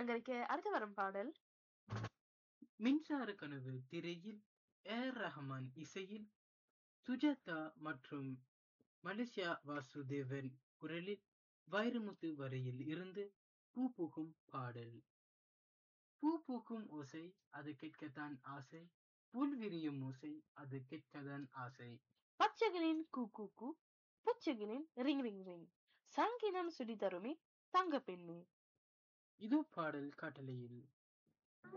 அலங்கரிக்க அடுத்து வரும் பாடல் மின்சார கனவு திரையில் ஏர் ரஹ்மான் இசையில் சுஜாதா மற்றும் மலேசியா வாசுதேவன் குரலில் வைரமுத்து வரையில் இருந்து பூ பூக்கும் பாடல் பூ பூக்கும் ஓசை அது கேட்கத்தான் ஆசை புல் விரியும் ஓசை அது கேட்கத்தான் ஆசை பச்சைகளின் கூ கூ கூ பூச்சிகளின் ரிங் ரிங் ரிங் சங்கீதம் சுடி தருமி தங்க பெண்ணே இது பாடல் காட்டலையில்